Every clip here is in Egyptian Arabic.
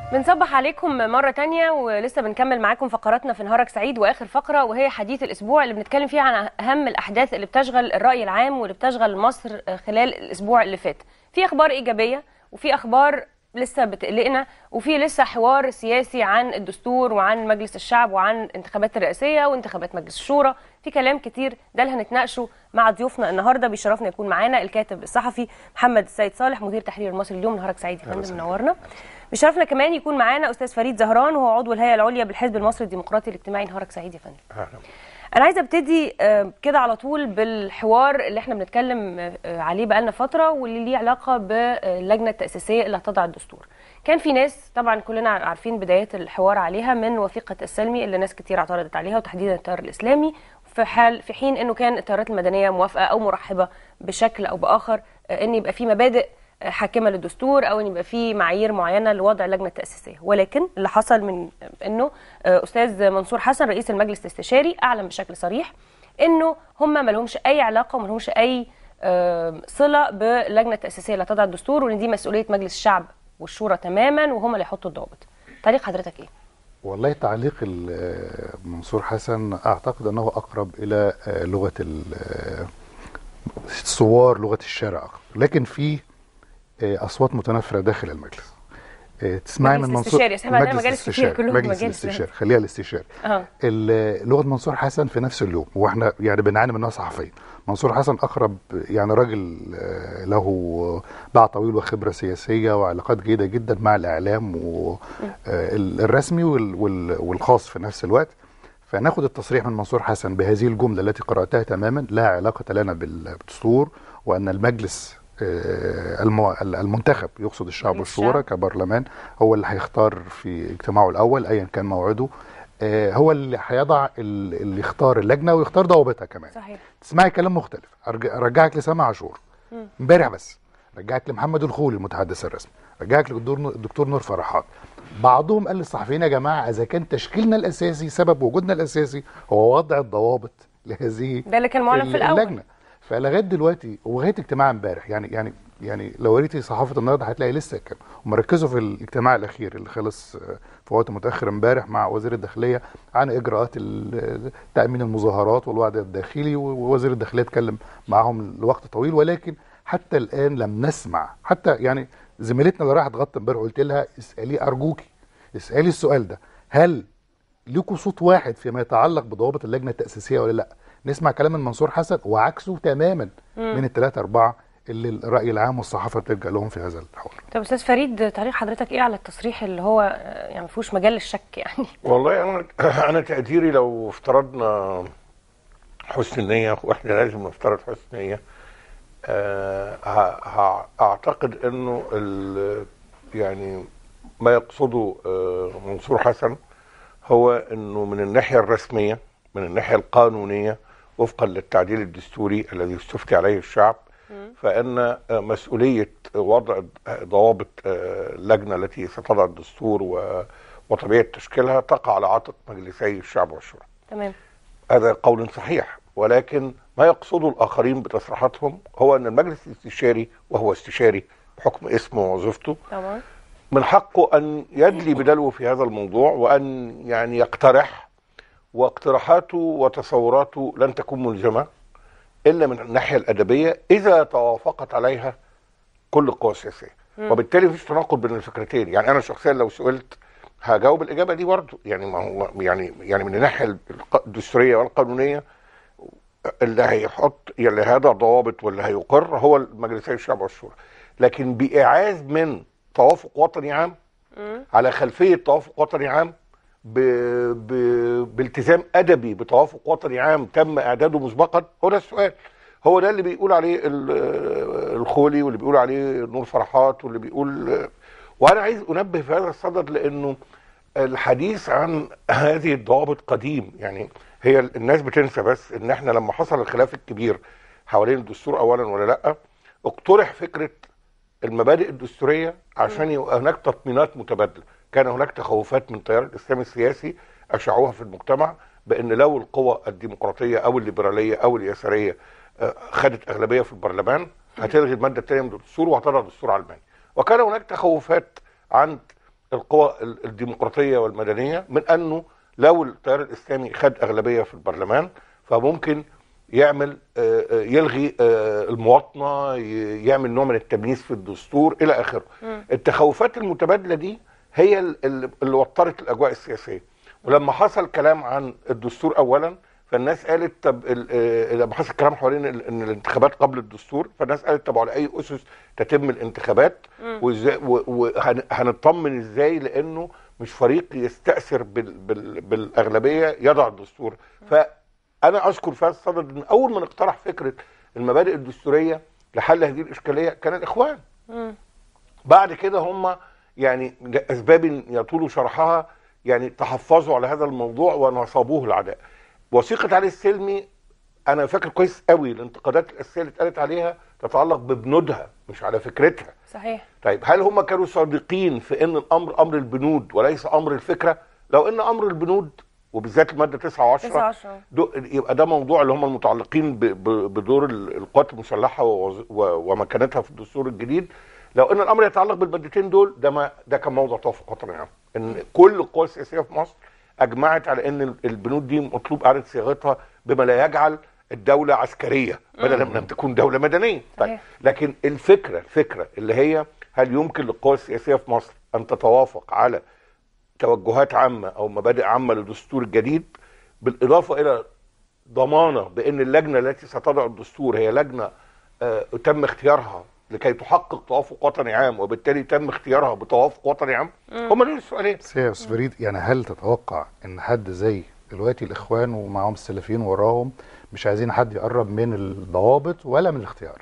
بنصبح عليكم مرة تانية ولسه بنكمل معاكم فقراتنا في نهارك سعيد وآخر فقرة وهي حديث الأسبوع اللي بنتكلم فيها عن أهم الأحداث اللي بتشغل الرأي العام واللي بتشغل مصر خلال الأسبوع اللي فات في أخبار إيجابية وفي أخبار لسه بتقلقنا وفي لسه حوار سياسي عن الدستور وعن مجلس الشعب وعن الانتخابات الرئاسية وانتخابات مجلس الشورى في كلام كتير ده اللي هنتناقشه مع ضيوفنا النهارده بيشرفنا يكون معانا الكاتب الصحفي محمد السيد صالح مدير تحرير المصري اليوم نهارك سعيد يا فندم منورنا بشرفنا كمان يكون معانا استاذ فريد زهران وهو عضو الهيئه العليا بالحزب المصري الديمقراطي الاجتماعي نهارك سعيد يا فندم اهلا انا عايزه ابتدي آه، كده على طول بالحوار اللي احنا بنتكلم آه، عليه بقالنا فتره واللي ليه علاقه باللجنه التاسيسيه اللي هتضع الدستور كان في ناس طبعا كلنا عارفين بدايات الحوار عليها من وثيقه السلمي اللي ناس كتير اعترضت عليها وتحديدا التيار الاسلامي في حال في حين انه كان التيارات المدنيه موافقه او مرحبه بشكل او باخر آه، ان يبقى في مبادئ آه، حاكمه للدستور او ان يبقى في معايير معينه لوضع اللجنه التاسيسيه ولكن اللي حصل من انه آه، استاذ منصور حسن رئيس المجلس الاستشاري اعلن بشكل صريح انه هم ما لهمش اي علاقه وما لهمش اي آه، صله باللجنه التاسيسيه اللي هتضع الدستور وان دي مسؤوليه مجلس الشعب والشورى تماما وهم اللي يحطوا الضوابط تعليق حضرتك ايه والله تعليق ال- منصور حسن اعتقد انه اقرب الى آه، لغه ال- آه، الثوار لغه الشارع اكثر لكن في آه، اصوات متنافره داخل المجلس آه، تسمعي مجلس من منصور الاستشاري، أصل إحنا عندنا مجلس مجالس كتير الاستشاري، كلهم مجلس مجالس الاستشاري خليها الاستشاري اه ال- لغه منصور حسن في نفس اليوم واحنا يعني بنعاني منها صحفيا منصور حسن اقرب يعني راجل آه، له باع طويل وخبره سياسيه وعلاقات جيده جدا مع الاعلام والرسمي والخاص في نفس الوقت فناخد التصريح من منصور حسن بهذه الجمله التي قراتها تماما لا علاقه لنا بالدستور وان المجلس آه، المو- المنتخب يقصد الشعب مجلس والشورى الشعب. كبرلمان هو اللي هيختار في اجتماعه الاول ايا كان موعده آه، هو اللي هيضع ال- اللي يختار اللجنه ويختار ضوابطها كمان صحيح تسمعي كلام مختلف أرج- ارجعك لسامع عاشور امبارح بس رجعك لمحمد الخولي المتحدث الرسمي رجعك للدكتور نور- الدكتور نور فرحات بعضهم قال للصحفيين يا جماعه اذا كان تشكيلنا الاساسي سبب وجودنا الاساسي هو وضع الضوابط لهذه ده اللي كان معلن في الاول اللجنه فلغايه دلوقتي ولغايه اجتماع امبارح يعني يعني يعني لو قريتي صحافه النهارده هتلاقي لسه كان هم ركزوا في الاجتماع الاخير اللي خلص آه، في وقت متاخر امبارح مع وزير الداخليه عن اجراءات ال- تامين المظاهرات والوعد الداخلي ووزير الداخليه اتكلم معاهم لوقت طويل ولكن حتى الان لم نسمع حتى يعني زميلتنا اللي راحت غطى امبارح قلت لها اسالي ارجوكي اسالي السؤال ده هل ليكوا صوت واحد فيما يتعلق بضوابط اللجنه التاسيسيه ولا لا نسمع كلام من منصور حسن وعكسه تماما من الثلاثه اربعه اللي الراي العام والصحافه بتلجا لهم في هذا الحوار طب استاذ فريد تعليق حضرتك ايه على التصريح اللي هو آه، يعني ما فيهوش مجال للشك يعني والله انا انا تقديري لو افترضنا حسن النيه واحنا لازم نفترض حسن النيه آه، ه- ه- اعتقد انه ال- يعني ما يقصده آه، منصور حسن هو انه من الناحيه الرسميه من الناحيه القانونيه وفقا للتعديل الدستوري الذي استفتي عليه الشعب فان آه، مسؤوليه وضع ضوابط آه، اللجنه التي ستضع الدستور و- وطبيعه تشكيلها تقع على عاتق مجلسي الشعب والشورى. تمام هذا قول صحيح ولكن ما يقصده الاخرين بتصريحاتهم هو ان المجلس الاستشاري وهو استشاري بحكم اسمه ووظيفته طبعا من حقه ان يدلي بدلوه في هذا الموضوع وان يعني يقترح واقتراحاته وتصوراته لن تكون ملزمه الا من الناحيه الادبيه اذا توافقت عليها كل القوى السياسيه وبالتالي مفيش تناقض بين الفكرتين يعني انا شخصيا لو سئلت هجاوب الاجابه دي برضه يعني ما هو يعني يعني من الناحيه الق- الدستوريه والقانونيه اللي هيحط اللي هيضع ضوابط واللي هيقر هو المجلسي الشعب والشورى لكن بايعاز من توافق وطني عام على خلفيه توافق وطني عام ب... ب... بالتزام ادبي بتوافق وطني عام تم اعداده مسبقا هو ده السؤال هو ده اللي بيقول عليه ال- الخولي واللي بيقول عليه نور فرحات واللي بيقول وانا عايز انبه في هذا الصدد لانه الحديث عن هذه الضوابط قديم يعني هي الناس بتنسى بس ان احنا لما حصل الخلاف الكبير حوالين الدستور اولا ولا لا اقترح فكره المبادئ الدستوريه عشان يبقى هناك تطمينات متبادله كان هناك تخوفات من تيار الاسلام السياسي اشاعوها في المجتمع بان لو القوى الديمقراطيه او الليبراليه او اليساريه آه، خدت اغلبيه في البرلمان هتلغي الماده الثانيه من الدستور وهتضع دستور علماني وكان هناك تخوفات عند القوى ال- الديمقراطيه والمدنيه من انه لو التيار الاسلامي خد اغلبيه في البرلمان فممكن يعمل آه، آه، يلغي آه، المواطنه ي- يعمل نوع من التمييز في الدستور الى اخره التخوفات المتبادله دي هي ال- ال- اللي وترت الاجواء السياسيه ولما حصل كلام عن الدستور اولا فالناس قالت طب ال- آه، لما حصل كلام حوالين ال- ان الانتخابات قبل الدستور فالناس قالت طب على اي اسس تتم الانتخابات وازاي وهنطمن ازاي لانه مش فريق يستاثر بال بال بالاغلبيه يضع الدستور فانا اشكر فاز صدد ان اول من اقترح فكره المبادئ الدستوريه لحل هذه الاشكاليه كان الاخوان بعد كده هم يعني لاسباب يطول شرحها يعني تحفظوا على هذا الموضوع ونصبوه العداء وثيقه علي السلمي انا فاكر كويس قوي الانتقادات الاساسيه اللي اتقالت عليها تتعلق ببنودها مش على فكرتها صحيح طيب هل هم كانوا صادقين في ان الامر امر البنود وليس امر الفكره لو ان امر البنود وبالذات الماده 9 و10 9 10 دو- يبقى ده موضوع اللي هم المتعلقين ب- ب- بدور ال- القوات المسلحه ووظ- و- ومكانتها في الدستور الجديد لو ان الامر يتعلق بالمادتين دول ده ما ده كان موضوع توافق وطني عام ان كل القوى السياسيه في مصر اجمعت على ان ال- البنود دي مطلوب اعاده صياغتها بما لا يجعل الدوله عسكريه بدلا من ان تكون دوله مدنيه طيب صحيح. لكن الفكره الفكره اللي هي هل يمكن للقوى السياسيه في مصر ان تتوافق على توجهات عامه او مبادئ عامه للدستور الجديد بالاضافه الى ضمانه بان اللجنه التي ستضع الدستور هي لجنه آه تم اختيارها لكي تحقق توافق وطني عام وبالتالي تم اختيارها بتوافق وطني عام هم دول السؤالين بس يا استاذ فريد يعني هل تتوقع ان حد زي دلوقتي الاخوان ومعاهم السلفيين وراهم مش عايزين حد يقرب من الضوابط ولا من الاختيار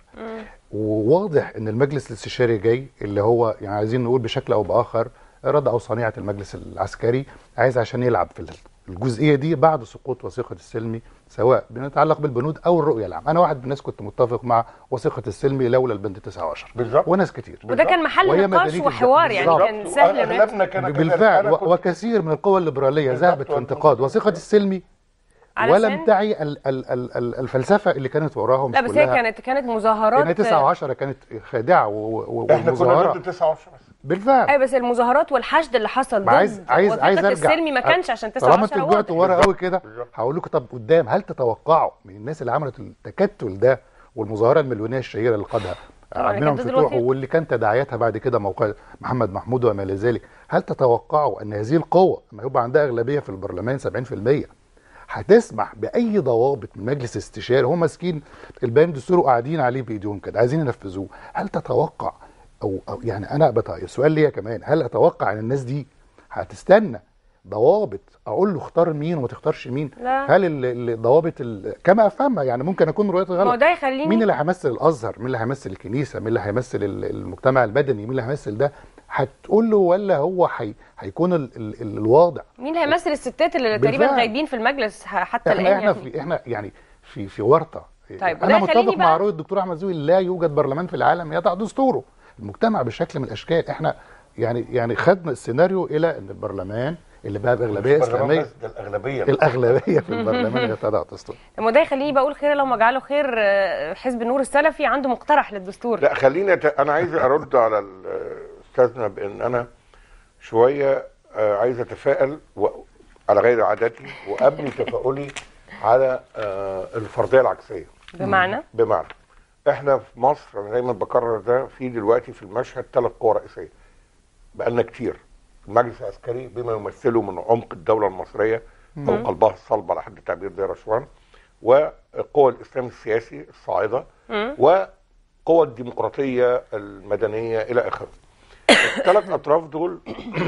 وواضح ان المجلس الاستشاري جاي اللي هو يعني عايزين نقول بشكل او باخر رد او صنيعه المجلس العسكري عايز عشان يلعب في الجزئيه دي بعد سقوط وثيقه السلمي سواء بما يتعلق بالبنود او الرؤيه العامه انا واحد من الناس كنت متفق مع وثيقه السلمي لولا البند 19 بالظبط. وناس كتير وده كان محل وهي نقاش مدنية وحوار يعني بالظبط. كان سهل إن اغلبنا كان كذلك. بالفعل أنا و- كنت- وكثير من القوى الليبراليه بالظبط. ذهبت في انتقاد وثيقه السلمي علشان- ولم تعي ال ال ال ال الفلسفه اللي كانت وراهم لا بس هي كانت كانت مظاهرات يعني 9 و10 كانت خادعه و- و- احنا كنا والمظاهره ضد 19 بس بالفعل ايوه بس المظاهرات والحشد اللي حصل ما عايز ضد عايز عايز وثيقة ارجع السلمي ما كانش عشان 9 طالما 10 انتوا رجعتوا ورا بالظبط. قوي كده بالظبط. هقول لكم طب قدام هل تتوقعوا من الناس اللي عملت التكتل ده والمظاهره المليونيه الشهيره اللي قادها طبعاً اللي عاملين كانت ضد فتوح الوثيقة. واللي كان تداعياتها بعد كده موقع محمد محمود وما الى ذلك هل تتوقعوا ان هذه القوه لما يبقى عندها اغلبيه في البرلمان 70% هتسمح باي ضوابط من مجلس استشاري هم ماسكين البيان الدستوري وقاعدين عليه بايديهم كده عايزين ينفذوه هل تتوقع او, أو يعني انا بتا السؤال ليا كمان هل اتوقع ان الناس دي هتستنى ضوابط اقول له اختار مين وما تختارش مين لا. هل ال- الضوابط ال- كما افهمها يعني ممكن اكون رؤيتي ما هو غلط ده يخليني مين اللي هيمثل الازهر مين اللي هيمثل الكنيسه مين اللي هيمثل ال- المجتمع المدني مين اللي هيمثل ده هتقول له ولا هو حي... هيكون ال... ال... ال- الواضع مين هيمثل الستات اللي بالفعل. تقريبا غايبين في المجلس ح- حتى احنا الان احنا يعني في احنا يعني في في ورطه طيب، انا وده يخليني متفق مع بقى- رؤيه الدكتور احمد زويل لا يوجد برلمان في العالم يضع دستوره المجتمع بشكل من الاشكال احنا يعني يعني خدنا السيناريو الى ان البرلمان اللي بقى باغلبيه البرلمان اسلاميه بس، ده الاغلبيه الاغلبيه في البرلمان هي تضع دستور طب ما ده يخليني بقول خير لما جعله خير آه، حزب النور السلفي عنده مقترح للدستور لا خليني أت... انا عايز ارد على الاستاذنا بان انا شويه آه، عايز اتفائل و... على غير عادتي وابني تفاؤلي على آه، الفرضيه العكسيه بمعنى بمعنى احنا في مصر انا دايما بكرر ده في دلوقتي في المشهد ثلاث قوى رئيسيه بقالنا كتير المجلس العسكري بما يمثله من عمق الدوله المصريه او قلبها الصلب على حد تعبير دير رشوان وقوى الاسلام السياسي الصاعده وقوى الديمقراطيه المدنيه الى اخره الثلاث اطراف دول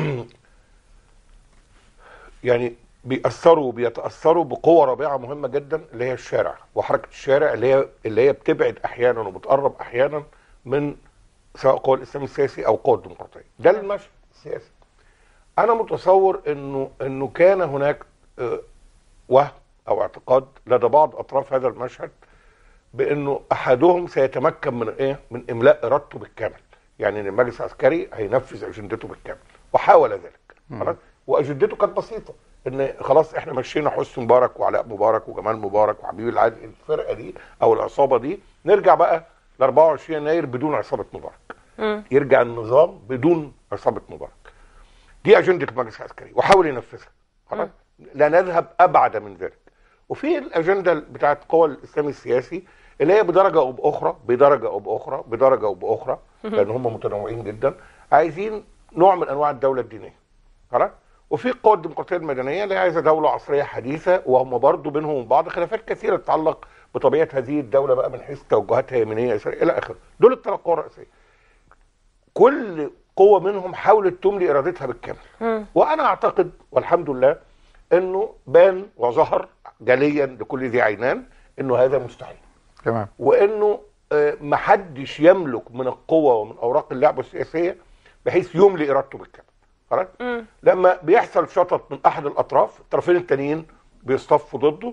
يعني بيأثروا بيتأثروا بقوة رابعة مهمة جدا اللي هي الشارع وحركة الشارع اللي هي اللي هي بتبعد أحيانا وبتقرب أحيانا من سواء قوى الإسلام السياسي أو قوى الديمقراطية ده المشهد السياسي أنا متصور إنه إنه كان هناك آه، وهم أو اعتقاد لدى بعض أطراف هذا المشهد بانه احدهم سيتمكن من ايه؟ من املاء ارادته بالكامل. يعني ان المجلس العسكري هينفذ اجندته بالكامل وحاول ذلك. خلاص؟ واجندته كانت بسيطه ان خلاص احنا مشينا حسني مبارك وعلاء مبارك وجمال مبارك وحبيب العدل الفرقه دي او العصابه دي نرجع بقى ل 24 يناير بدون عصابه مبارك. مم. يرجع النظام بدون عصابه مبارك. دي اجنده المجلس العسكري وحاول ينفذها خلاص لا نذهب ابعد من ذلك وفي الاجنده بتاعت قوى الاسلام السياسي اللي هي بدرجه او باخرى بدرجه او باخرى بدرجه او باخرى لان هم متنوعين جدا عايزين نوع من انواع الدوله الدينيه خلاص وفي القوى الديمقراطيه المدنيه اللي عايزه دوله عصريه حديثه وهم برضو بينهم وبين بعض خلافات كثيره تتعلق بطبيعه هذه الدوله بقى من حيث توجهاتها يمينيه يساريه الى اخره دول الثلاث قوى الرئيسيه كل قوه منهم حاولت تملي ارادتها بالكامل وانا اعتقد والحمد لله انه بان وظهر جليا لكل ذي عينان انه هذا مستحيل تمام وانه آه، محدش يملك من القوة ومن اوراق اللعبة السياسية بحيث يملي ارادته بالكامل خلاص لما بيحصل شطط من احد الاطراف الطرفين التانيين بيصطفوا ضده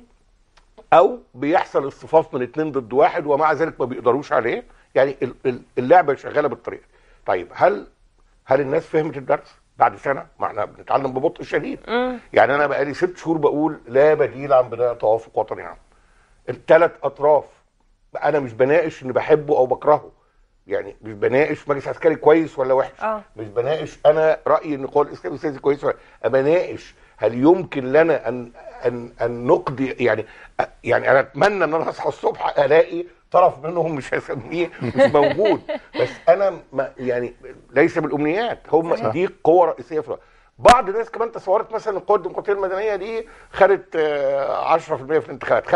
او بيحصل اصطفاف من اتنين ضد واحد ومع ذلك ما بيقدروش عليه يعني ال- ال- اللعبه شغاله بالطريقه دي. طيب هل هل الناس فهمت الدرس بعد سنه ما احنا بنتعلم ببطء شديد يعني انا بقالي ست شهور بقول لا بديل عن بناء توافق وطني عام الثلاث اطراف انا مش بناقش ان بحبه او بكرهه يعني مش بناقش مجلس عسكري كويس ولا وحش آه. مش بناقش انا رايي ان قوى الاسلام السياسي كويس ولا أنا بناقش هل يمكن لنا ان ان ان نقضي يعني يعني انا اتمنى ان انا اصحى الصبح الاقي طرف منهم مش هسميه مش موجود بس انا ما يعني ليس بالامنيات هم صحيح. دي قوه رئيسيه في الوقت. بعض الناس كمان تصورت مثلا القوى الديمقراطيه المدنيه دي خدت آه، 10% في الانتخابات 5%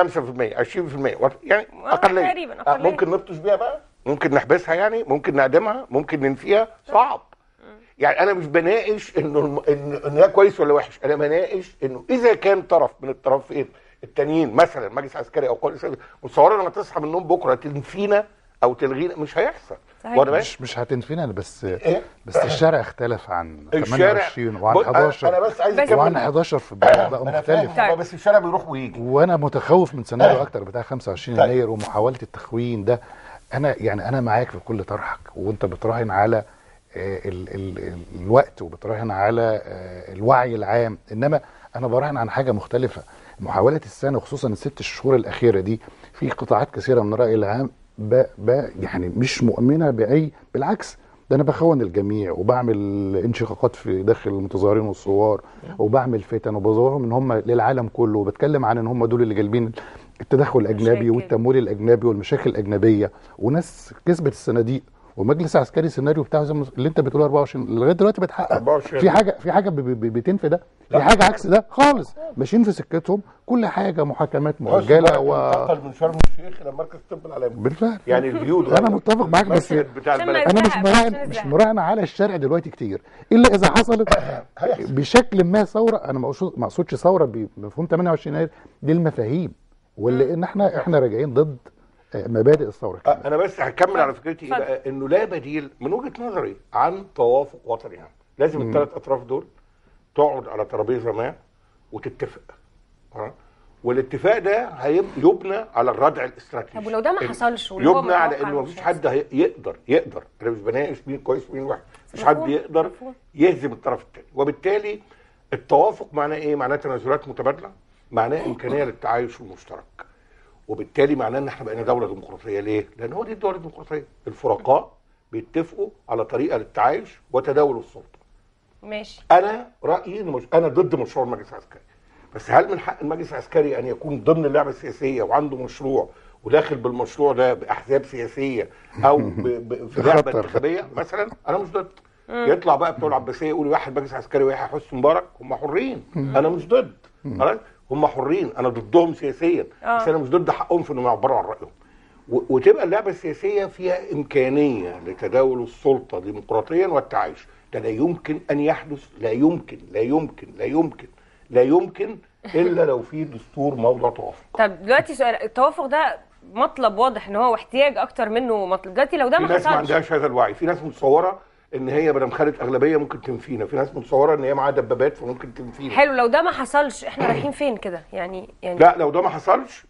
20% وط- يعني آه، اقليه تقريباً، آه، أقلية. ممكن نبطش بيها بقى ممكن نحبسها يعني ممكن نعدمها ممكن ننفيها صعب يعني انا مش بناقش انه الم- ان ان ده كويس ولا وحش انا بناقش انه اذا كان طرف من الطرفين التانيين مثلا مجلس عسكري او قوى الاسلام متصوره لما تصحى من النوم بكره تنفينا او تلغينا مش هيحصل صحيح. وانا بقى مش مش هتنفينا بس إيه؟ بس الشارع اختلف عن الشارع 28 وعن بص، أنا- 11 انا بس عايز بس- اكمل وعن 11 في بقى, بقى انا فاهم مختلف والله، بس الشارع بيروح ويجي وانا متخوف من سيناريو اكتر بتاع 25 طيب. يناير ومحاوله التخوين ده انا يعني انا معاك في كل طرحك وانت بتراهن على آه، ال ال ال الوقت وبتراهن على آه، الوعي العام انما انا براهن عن حاجه مختلفه محاوله السنه خصوصا الست شهور الاخيره دي في قطاعات كثيره من الراي العام ب ب يعني مش مؤمنه باي بالعكس ده انا بخون الجميع وبعمل انشقاقات في داخل المتظاهرين والثوار وبعمل فتن وبظهرهم ان هم للعالم كله وبتكلم عن ان هم دول اللي جالبين التدخل الاجنبي مشاكل. والتمويل الاجنبي والمشاكل الاجنبيه وناس كسبت الصناديق ومجلس عسكري السيناريو بتاعه زي ما- اللي انت بتقوله 24 لغايه دلوقتي بيتحقق 24. في حاجه في حاجه ب- ب- بتنفي ده في حاجه عكس ده خالص ماشيين في سكتهم كل حاجه محاكمات مؤجله و انتقل من شرم الشيخ الى مركز الطب العالمي بالفعل يعني الفيو انا متفق معاك بس المشهد بتاع عشان ما البلد انا مش الذهب، مراهن عشان مش الذهب. مراهن على الشارع دلوقتي كتير الا اذا حصلت هيحصل. بشكل ما ثوره انا ما أقصد- ما اقصدش ثوره بمفهوم 28 يناير دي المفاهيم واللي ان احنا احنا راجعين ضد آه، مبادئ الثوره أه، كمان. انا بس هكمل على فكرتي ايه اتفضل. بقى انه لا بديل من وجهه نظري عن توافق وطني عام لازم الثلاث اطراف دول تقعد على ترابيزه ما وتتفق خلاص؟ والاتفاق ده هيب- يبنى على الردع الاستراتيجي طب ولو ده ما ال- حصلش واللي هو يبنى على متوقع انه مش مفيش هيحصل. حد هي- يقدر يقدر انا مش بناقش مين كويس ومين وحش مفيش حد مفهوم، يقدر مفهوم. يهزم الطرف الثاني وبالتالي التوافق معناه ايه؟ معناه تنازلات متبادله معناه امكانيه للتعايش المشترك وبالتالي معناه ان احنا بقينا دوله ديمقراطيه ليه؟ لان هو دي الدوله الديمقراطيه الفرقاء بيتفقوا على طريقه للتعايش وتداول السلطه ماشي انا رايي إن مش انا ضد مشروع المجلس العسكري بس هل من حق المجلس العسكري ان يكون ضمن اللعبه السياسيه وعنده مشروع وداخل بالمشروع ده باحزاب سياسيه او ب... ب... في لعبه خطر. انتخابيه مثلا انا مش ضد يطلع بقى بتوع العباسيه يقولوا واحد مجلس عسكري ويحيى حسني مبارك هم حرين انا مش ضد خلاص هم حرين انا ضدهم سياسيا آه. بس انا مش ضد حقهم في انهم يعبروا عن رايهم و- وتبقى اللعبه السياسيه فيها امكانيه لتداول السلطه ديمقراطيا والتعايش ده لا يمكن ان يحدث لا يمكن لا يمكن لا يمكن لا يمكن الا لو في دستور موضع توافق طب دلوقتي سؤال التوافق ده مطلب واضح ان هو احتياج اكتر منه مطلب دلوقتي لو ده في ما ناس ما حصلش عندهاش هذا الوعي في ناس متصوره ان هي بدل خدت اغلبيه ممكن تنفينا في ناس متصوره ان هي معاها دبابات فممكن تنفينا حلو لو ده ما حصلش احنا رايحين فين كده يعني يعني لا لو ده ما حصلش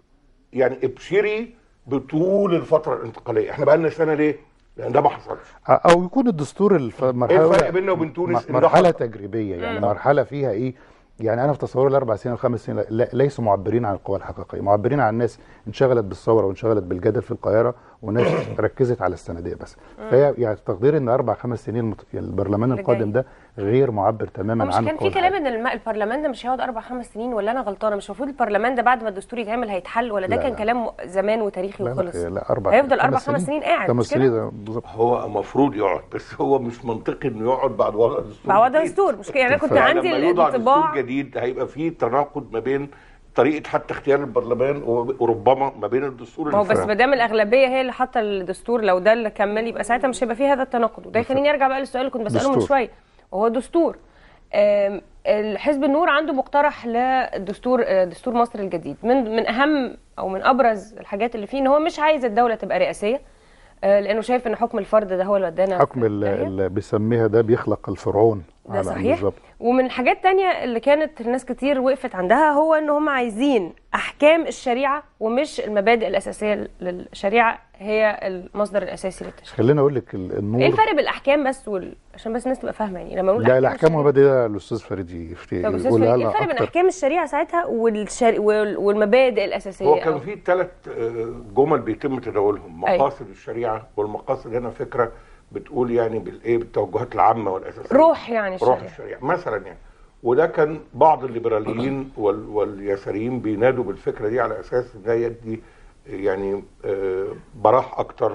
يعني ابشري بطول الفتره الانتقاليه احنا بقى لنا سنه ليه لان ده ما حصلش او يكون الدستور الف- ايه مرحله الفرق بيننا وبين تونس إن ده مرحله حصل؟ تجريبيه يعني مرحله فيها ايه يعني انا في تصوري الاربع سنين والخمس سنين لا- ليسوا معبرين عن القوى الحقيقيه معبرين عن ناس انشغلت بالثوره وانشغلت بالجدل في القاهره وناس ركزت على السنديه بس فهي يعني تقديري ان اربع خمس سنين مت- يعني البرلمان اللي القادم جاي. ده غير معبر هو تماما مش عن كان في القوى كلام ان الم- البرلمان ده مش هيقعد اربع خمس سنين ولا انا غلطانه مش المفروض البرلمان ده بعد ما الدستور يتعمل هيتحل ولا ده لا، كان لا. كلام زمان وتاريخي لا لا, وخلص لا اربع هيفضل أربع خمس سنين قاعد، خمس مش كده؟ سنين ده بالظبط هو المفروض يقعد بس هو مش منطقي انه يقعد بعد وضع دستور بعد وضع جديد. دستور مش كده يعني انا كنت فلما عندي لما يوضع الانطباع دستور جديد هيبقى فيه تناقض ما بين طريقه حتى اختيار البرلمان وربما ما بين الدستور ما هو اللي بس فات. ما دام الاغلبيه هي اللي حاطه الدستور لو ده اللي كمل يبقى ساعتها مش هيبقى فيه هذا التناقض وده يخليني ارجع بقى للسؤال اللي كنت بساله من دستور. شويه وهو دستور آم، الحزب النور عنده مقترح لدستور آه، دستور مصر الجديد من من اهم او من ابرز الحاجات اللي فيه ان هو مش عايز الدوله تبقى رئاسيه آه، لانه شايف ان حكم الفرد ده هو اللي ودانا حكم في ال- داهية. اللي بيسميها ده بيخلق الفرعون ده على- صحيح بالظبط ومن حاجات تانية اللي كانت الناس كتير وقفت عندها هو ان هم عايزين احكام الشريعه ومش المبادئ الاساسيه للشريعه هي المصدر الاساسي للتشريع خليني اقول لك ال- النور ايه الفرق بين الاحكام بس وال... عشان بس الناس تبقى فاهمه يعني لما نقول لا الاحكام الشريعة- ومبادئ ده الاستاذ فريد يفتي طب استاذ يقول فريد، لنا ايه الفرق بين اكتر احكام الشريعه ساعتها والشر... وال... والمبادئ الاساسيه هو كان أو- في ثلاث جمل بيتم تداولهم أيوة. مقاصد الشريعه والمقاصد هنا فكره بتقول يعني بالايه بالتوجهات العامه والاساسيه روح يعني روح الشريعه الشريعه مثلا يعني وده كان بعض الليبراليين وال واليساريين بينادوا بالفكره دي على اساس ان هي يدي يعني آه، براح اكتر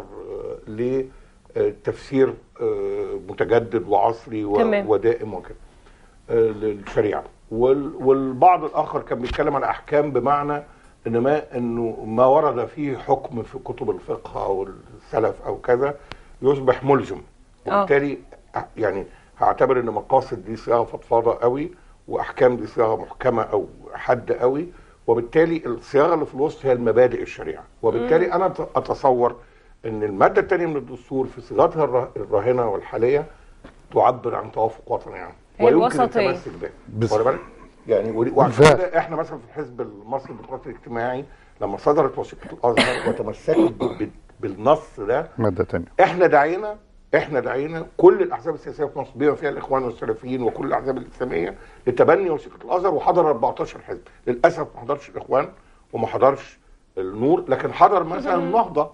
لتفسير متجدد وعصري و- تمام. ودائم وكده آه، للشريعه وال- والبعض الاخر كان بيتكلم عن احكام بمعنى ان ما انه ما ورد فيه حكم في كتب الفقه او السلف او كذا يصبح ملزم آه. وبالتالي يعني هعتبر ان مقاصد دي صياغه فضفاضه قوي واحكام دي صياغه محكمه او حد قوي وبالتالي الصياغه اللي في الوسط هي المبادئ الشريعه وبالتالي انا أت- اتصور ان الماده الثانيه من الدستور في صيغتها الره- الراهنه والحاليه تعبر عن توافق وطني يعني هي ويمكن الوسطية. التمسك به بس- واخد بالك؟ يعني ولي- وعشان بالفعل. كده احنا مثلا في الحزب المصري للديمقراطي الاجتماعي لما صدرت وثيقه الازهر وتمسكت ب- ب- بالنص ده ماده ثانيه احنا دعينا احنا دعينا كل الاحزاب السياسيه في مصر بما فيها الاخوان والسلفيين وكل الاحزاب الاسلاميه لتبني وثيقه الازهر وحضر 14 حزب للاسف ما حضرش الاخوان وما حضرش النور لكن حضر مثلا النهضه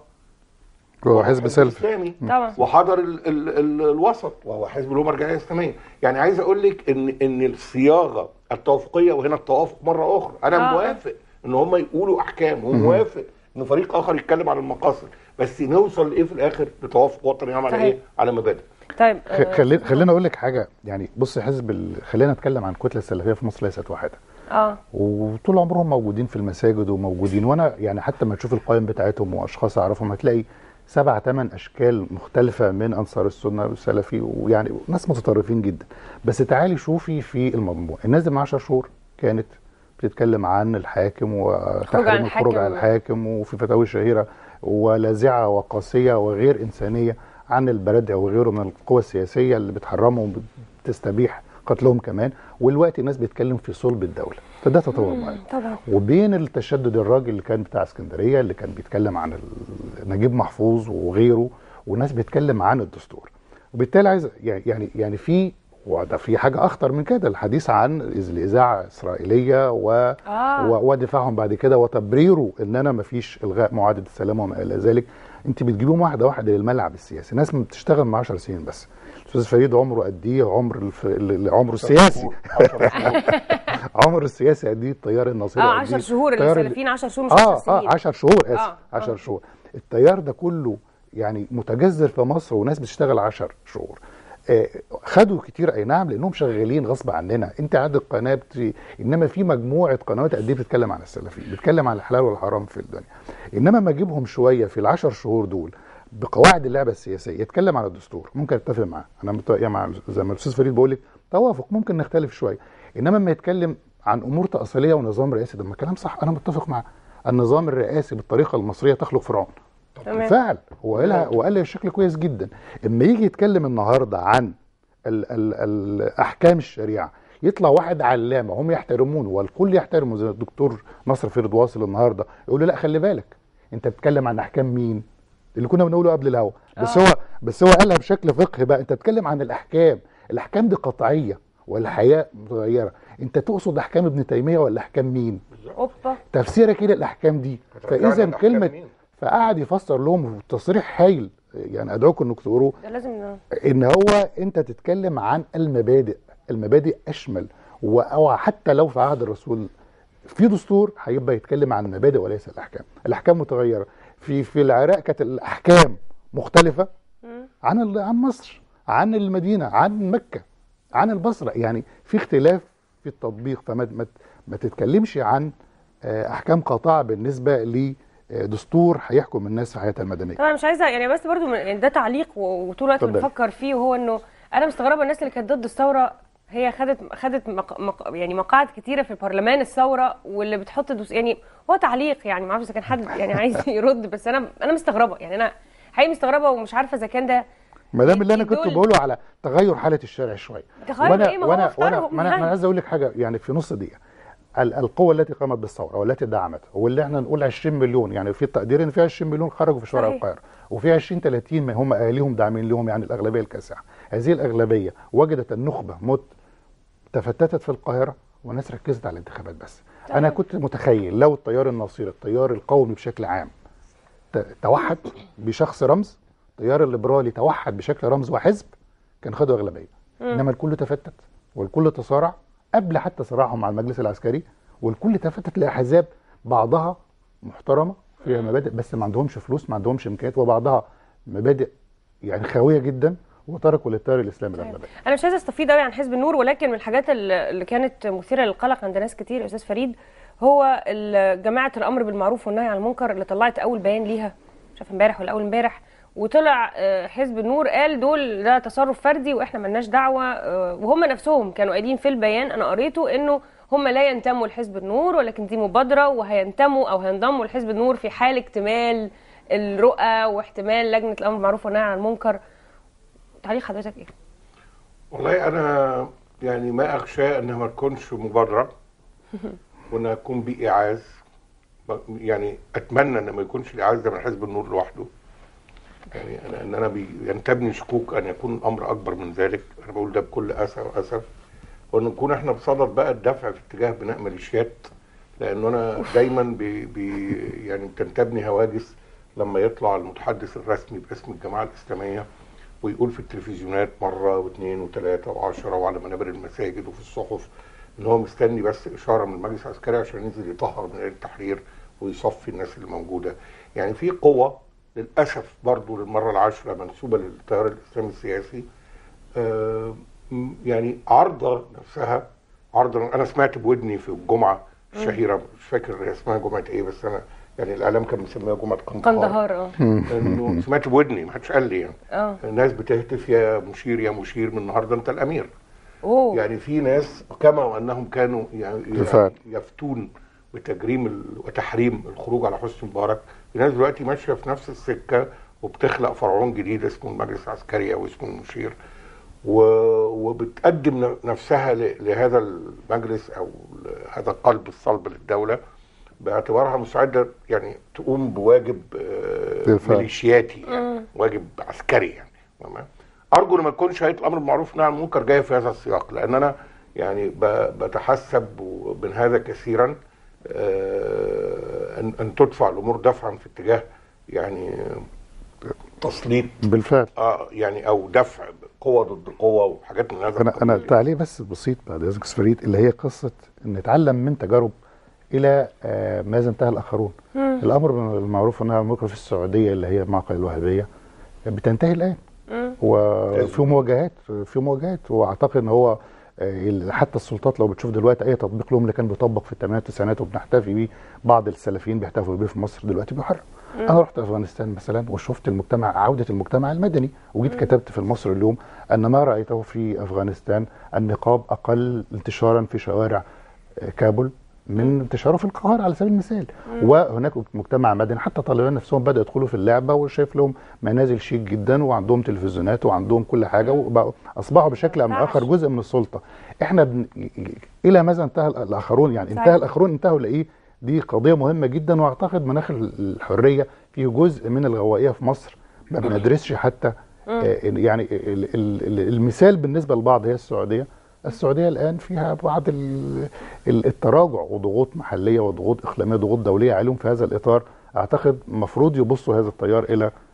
هو حزب سلفي اسلامي طبعا وحضر ال ال ال الوسط وهو حزب له مرجعيه اسلاميه يعني عايز اقول لك ان ان الصياغه التوافقيه وهنا التوافق مره اخرى انا آه. موافق ان هم يقولوا احكام وموافق ان فريق اخر يتكلم عن المقاصد بس نوصل لايه في الاخر لتوافق وطني يعمل على صحيح. ايه على مبادئ طيب خ- آه، خلينا خلينا اقول لك حاجه يعني بص حزب ال... خلينا نتكلم عن الكتله السلفيه في مصر ليست واحده اه وطول عمرهم موجودين في المساجد وموجودين وانا يعني حتى ما تشوف القائم بتاعتهم واشخاص اعرفهم هتلاقي سبع ثمان اشكال مختلفه من انصار السنه والسلفي ويعني ناس متطرفين جدا بس تعالي شوفي في المجموع الناس دي من 10 شهور كانت بتتكلم عن الحاكم وتحريم عن الخروج على الحاكم. الحاكم وفي فتاوي شهيره ولاذعه وقاسيه وغير انسانيه عن البلد وغيره من القوى السياسيه اللي بتحرمهم وبتستبيح قتلهم كمان والوقت الناس بيتكلم في صلب الدوله فده تطور معين طبعا وبين التشدد الراجل اللي كان بتاع اسكندريه اللي كان بيتكلم عن ال- نجيب محفوظ وغيره وناس بيتكلم عن الدستور وبالتالي عايز يعني يعني يعني في وده في حاجه اخطر من كده الحديث عن الاذاعه الاسرائيليه و آه. و- ودفاعهم بعد كده وتبريره ان انا ما فيش الغاء معاهده السلام وما الى ذلك انت بتجيبهم واحده واحده للملعب السياسي ناس بتشتغل من 10 سنين بس الاستاذ فريد عمره قد ايه عمر الف... ال- عمره السياسي 10 شهور عمر السياسي قد ايه التيار الناصري اه قد 10 إيه؟ شهور التيار ال- السلفيين 10 شهور مش اه 10 سنين اه 10 شهور اسف آه، 10 آه. شهور التيار ده كله يعني متجذر في مصر وناس بتشتغل 10 شهور آه خدوا كتير اي نعم لانهم شغالين غصب عننا انت عندك قناه بت... انما في مجموعه قنوات قد ايه بتتكلم عن السلفيين بتتكلم عن الحلال والحرام في الدنيا انما ما اجيبهم شويه في العشر شهور دول بقواعد اللعبه السياسيه يتكلم عن الدستور ممكن اتفق معاه انا مت... يعني مع زي ما الاستاذ فريد بيقول لك توافق ممكن نختلف شويه انما لما يتكلم عن امور تاصيليه ونظام رئاسي ده ما كلام صح انا متفق معاه النظام الرئاسي بالطريقه المصريه تخلق فرعون تمام. بالفعل هو قالها وقالها بشكل كويس جدا اما يجي يتكلم النهارده عن ال ال ال احكام الشريعه يطلع واحد علامه هم يحترمونه والكل يحترمه زي الدكتور نصر فريد واصل النهارده يقول له لا خلي بالك انت بتتكلم عن احكام مين اللي كنا بنقوله قبل الهوا بس آه. هو بس هو قالها بشكل فقهي بقى انت بتتكلم عن الاحكام الاحكام دي قطعيه والحياه متغيره انت تقصد احكام ابن تيميه ولا احكام مين اوبا تفسيرك ايه للاحكام دي هترجعنا فاذا لأحكام كلمه مين؟ فقعد يفسر لهم تصريح هايل يعني ادعوكم انكم تقروا ده لازم ن- ان هو انت تتكلم عن المبادئ المبادئ اشمل و- او حتى لو في عهد الرسول في دستور هيبقى يتكلم عن المبادئ وليس الاحكام الاحكام متغيره في في العراق كانت الاحكام مختلفه عن ال- عن مصر عن المدينه عن مكه عن البصره يعني في اختلاف في التطبيق فما ما, ما تتكلمش عن آه، احكام قاطعه بالنسبه لدستور هيحكم الناس في حياتها المدنيه طبعا مش عايزه يعني بس برضو من- يعني ده تعليق و- وطول الوقت اتفضل. بنفكر فيه وهو انه انا مستغربه الناس اللي كانت ضد الثوره هي خدت خدت مق... مق... يعني مقاعد كتيره في برلمان الثوره واللي بتحط دوس يعني هو تعليق يعني ما اعرفش اذا كان حد يعني عايز يرد بس انا انا مستغربه يعني انا حقيقي مستغربه ومش عارفه اذا كان ده ما دام اللي انا دول- كنت بقوله على تغير حاله الشارع شويه تغير وانا إيه؟ ما هو وانا اختارهم وانا ما انا يعني. أنا عايز اقول لك حاجه يعني في نص دقيقه ال- القوة التي قامت بالثورة والتي دعمتها واللي احنا نقول 20 مليون يعني في التقدير ان في 20 مليون خرجوا في شوارع صحيح. القاهرة وفي 20 30 ما هم اهاليهم داعمين لهم يعني الاغلبية الكاسحة هذه الاغلبية وجدت النخبة مت تفتتت في القاهرة والناس ركزت على الانتخابات بس انا كنت متخيل لو التيار الناصري التيار القومي بشكل عام ت- توحد بشخص رمز التيار الليبرالي توحد بشكل رمز وحزب كان خدوا اغلبيه انما الكل تفتت والكل تصارع قبل حتى صراعهم مع المجلس العسكري والكل تفتت لاحزاب بعضها محترمه فيها مبادئ بس ما عندهمش فلوس ما عندهمش امكانيات وبعضها مبادئ يعني خاويه جدا وتركوا للتيار الاسلامي الاغلبيه انا مش عايزه استفيد قوي عن حزب النور ولكن من الحاجات اللي اللي كانت مثيره للقلق عند ناس كتير يا استاذ فريد هو ال- جماعه الامر بالمعروف والنهي عن المنكر اللي طلعت اول بيان ليها مش عارف امبارح ولا اول امبارح وطلع آه، حزب النور قال دول ده تصرف فردي واحنا ملناش دعوه آه، وهم نفسهم كانوا قايلين في البيان انا قريته انه هم لا ينتموا لحزب النور ولكن دي مبادره وهينتموا او هينضموا لحزب النور في حال اكتمال الرؤى واحتمال لجنه الامر بالمعروف والنهي عن المنكر تعليق حضرتك ايه؟ والله انا يعني ما اخشى انها ما تكونش مبادره وانها تكون بايعاز ب- يعني اتمنى ان ما يكونش الايعاز ده من حزب النور لوحده يعني انا ان انا بينتابني شكوك ان يكون الامر اكبر من ذلك انا بقول ده بكل اسى واسف وان نكون احنا بصدد بقى الدفع في اتجاه بناء ميليشيات لانه انا دايما بي بي يعني بتنتابني هواجس لما يطلع المتحدث الرسمي باسم الجماعه الاسلاميه ويقول في التلفزيونات مره واثنين وثلاثه وعشره وعلى منابر المساجد وفي الصحف ان هو مستني بس اشاره من المجلس العسكري عشان ينزل يطهر من التحرير ويصفي الناس اللي موجوده يعني في قوه للاسف برضو للمره العاشره منسوبه للتيار الاسلامي السياسي آه، م- يعني عارضه نفسها عارضه انا سمعت بودني في الجمعه الشهيره مش فاكر هي اسمها جمعه ايه بس انا يعني الاعلام كان مسميها جمعه قندهار قندهار اه انه سمعت بودني ما حدش قال لي يعني اه الناس بتهتف يا مشير يا مشير من النهارده انت الامير اوه يعني في ناس كما وانهم كانوا يعني بالفعل. يفتون بتجريم ال- وتحريم الخروج على حسني مبارك في ناس دلوقتي ماشيه في نفس السكه وبتخلق فرعون جديد اسمه المجلس العسكري او اسمه المشير و... وبتقدم ن- نفسها ل... لهذا المجلس او هذا القلب الصلب للدوله باعتبارها مساعده يعني تقوم بواجب آه، بالفعل. ميليشياتي يعني واجب عسكري يعني تمام ارجو ان ما يكونش هيئه الامر بالمعروف والنهي عن المنكر جايه في هذا السياق لان انا يعني ب- بتحسب من هذا كثيرا آه، ان ان تدفع الامور دفعا في اتجاه يعني تسليط بالفعل اه يعني او دفع قوه ضد قوه وحاجات من هذا انا انا القبيل. تعليق بس بسيط بعد اذنك أستاذ فريد اللي هي قصه ان نتعلم من تجارب الى آه، ماذا انتهى الاخرون الامر بالمعروف والنهي عن المنكر في السعوديه اللي هي معقل الوهابيه بتنتهي الان وفي مواجهات في مواجهات واعتقد ان هو آه، حتى السلطات لو بتشوف دلوقتي اي تطبيق لهم اللي كان بيطبق في الثمانينات والتسعينات وبنحتفي بيه بعض السلفيين بيحتفلوا بيه في مصر دلوقتي بيحرم انا رحت افغانستان مثلا وشفت المجتمع عوده المجتمع المدني وجيت كتبت في المصري اليوم ان ما رايته في افغانستان النقاب اقل انتشارا في شوارع آه، كابول من انتشاره في القاهره على سبيل المثال وهناك مجتمع مدني حتى طالبان نفسهم بدأوا يدخلوا في اللعبه وشايف لهم منازل شيك جدا وعندهم تلفزيونات وعندهم كل حاجه وبقوا اصبحوا بشكل او باخر جزء من السلطه احنا بن... الى ماذا انتهى الاخرون يعني صحيح. انتهى الاخرون انتهوا لايه دي قضيه مهمه جدا واعتقد مناخ الحريه فيه جزء من الغوائيه في مصر ما بندرسش حتى آه، يعني ال- ال- ال- المثال بالنسبه لبعض هي السعوديه السعوديه الان فيها بعض ال- ال- التراجع وضغوط محليه وضغوط اقليميه وضغوط دوليه عليهم في هذا الاطار اعتقد المفروض يبصوا هذا التيار الى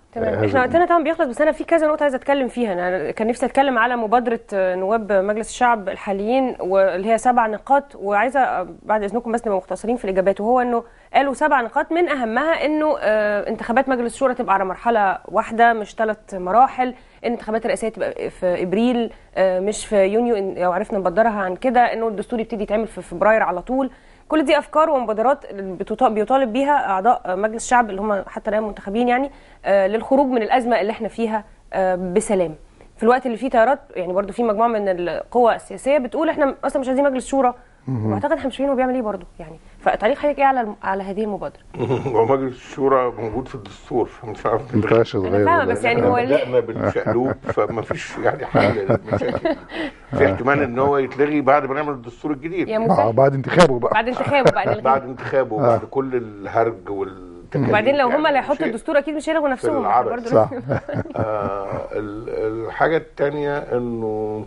تمام هذا احنا وقتنا طبعا بيخلص بس انا في كذا نقطه عايزه اتكلم فيها انا كان نفسي اتكلم على مبادره نواب مجلس الشعب الحاليين واللي هي سبع نقاط وعايزه بعد اذنكم بس نبقى مختصرين في الاجابات وهو انه قالوا سبع نقاط من اهمها انه آه، انتخابات مجلس الشورى تبقى على مرحله واحده مش ثلاث مراحل الانتخابات الرئاسيه تبقى في ابريل آه، مش في يونيو إن- لو عرفنا نبدرها عن كده انه الدستور يبتدي يتعمل في فبراير على طول كل دي افكار ومبادرات بتط- بيطالب بيها اعضاء مجلس الشعب اللي هم حتى الان منتخبين يعني آه، للخروج من الازمه اللي احنا فيها آه، بسلام في الوقت اللي فيه تيارات يعني برضو في مجموعه من القوى السياسيه بتقول احنا اصلا مش عايزين مجلس شورى واعتقد احنا مش فاهمين هو بيعمل ايه برضو يعني فتعليق حضرتك ايه على الم- على هذه المبادره هو مجلس الشورى موجود في الدستور فمش عارف ما ينفعش انا تغير فاهمه ولا بس إيه؟ يعني هو ليه بدأنا بالشقلوب فما فيش يعني حل للمشاكل في احتمال ان هو يتلغي بعد ما نعمل الدستور الجديد يا آه، مساعد بعد انتخابه بقى بعد انتخابه بعد الغي. بعد انتخابه وبعد كل الهرج والتكاليف وبعدين لو هم يعني اللي هيحطوا شيء. الدستور اكيد مش هيلغوا نفسهم إحنا العبث. برضو صح آه ال- الحاجة التانية انه